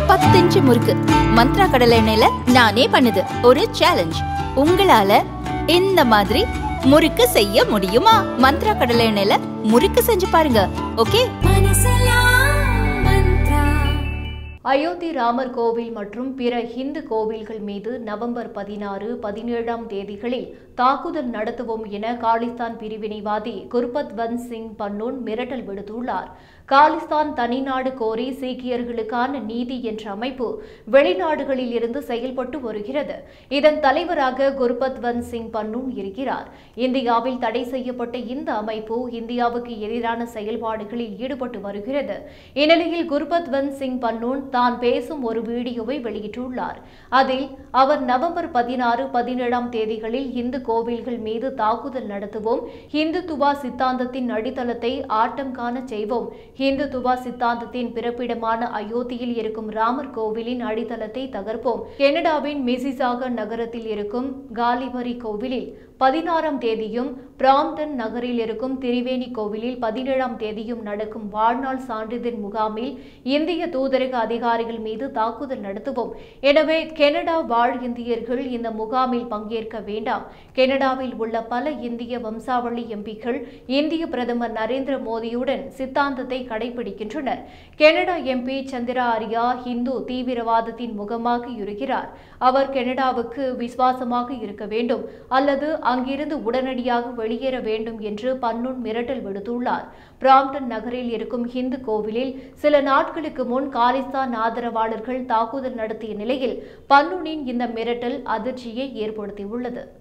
பத்து இன்ச்சு முறுக்கு மந்த்ரா கடலை எண்ணெயில நானே பண்ணுது ஒரு சேலஞ்ச் உங்களால இந்த மாதிரி முறுக்கு செய்ய முடியுமா மந்த்ரா கடலை எண்ணெயில முறுக்கு செஞ்சு பாருங்க ஓகே அயோத்தி ராமர் கோவில் மற்றும் பிற இந்து கோவில்கள் மீது நவம்பர் பதினாறு பதினேழாம் தேதிகளில் தாக்குதல் நடத்துவோம் என காலிஸ்தான் பிரிவினைவாதி குர்பத்வந்த் சிங் பன்னூன் மிரட்டல் விடுத்துள்ளார் காலிஸ்தான் தனிநாடு கோரி சீக்கியர்களுக்கான நீதி என்ற அமைப்பு வெளிநாடுகளில் இருந்து செயல்பட்டு வருகிறது இதன் தலைவராக குர்பத்வந்த் சிங் பன்னூன் இருக்கிறார் இந்தியாவில் தடை செய்யப்பட்ட இந்த அமைப்பு இந்தியாவுக்கு எதிரான செயல்பாடுகளில் ஈடுபட்டு வருகிறது இந்நிலையில் குர்பத்வந்த் சிங் பன்னூன் தான் பேசும் ஒரு வீடியோவை வெளியிட்டுள்ளார் அதில் அவர் நவம்பர் பதினாறு பதினேழாம் தேதிகளில் இந்து கோவில்கள் மீது தாக்குதல் நடத்துவோம் இந்துத்துவா சித்தாந்தத்தின் அடித்தளத்தை ஆட்டம் காண செய்வோம் இந்துத்துவா சித்தாந்தத்தின் பிறப்பிடமான அயோத்தியில் இருக்கும் ராமர் கோவிலின் அடித்தளத்தை தகர்ப்போம் கனடாவின் மிசிசாக நகரத்தில் இருக்கும் காலிபரி கோவிலில் பதினாறாம் தேதியும் பிராம்டன் நகரில் இருக்கும் திரிவேணி கோவிலில் பதினேழாம் தேதியும் நடக்கும் வாழ்நாள் சான்றிதழ் முகாமில் இந்திய தூதரக அதிகாரிகள் மீது தாக்குதல் நடத்துவோம் எனவே கனடா வாழ் இந்தியர்கள் இந்த முகாமில் பங்கேற்க வேண்டாம் கனடாவில் உள்ள பல இந்திய வம்சாவளி எம்பிக்கள் இந்திய பிரதமர் நரேந்திர மோடியுடன் சித்தாந்தத்தை கடைபிடிக்கின்றனர் கனடா எம்பி சந்திரா ஆரியா இந்து தீவிரவாதத்தின் முகமாக இருக்கிறார் அவர் கனடாவுக்கு விசுவாசமாக இருக்க வேண்டும் அல்லது அங்கிருந்து உடனடியாக வெளியேற வேண்டும் என்று பன்னூன் மிரட்டல் விடுத்துள்ளார் பிராம்டன் நகரில் இருக்கும் ஹிந்து கோவிலில் சில நாட்களுக்கு முன் காலிஸ்தான் ஆதரவாளர்கள் தாக்குதல் நடத்திய நிலையில் பன்னூனின் இந்த மிரட்டல் அதிர்ச்சியை ஏற்படுத்தியுள்ளது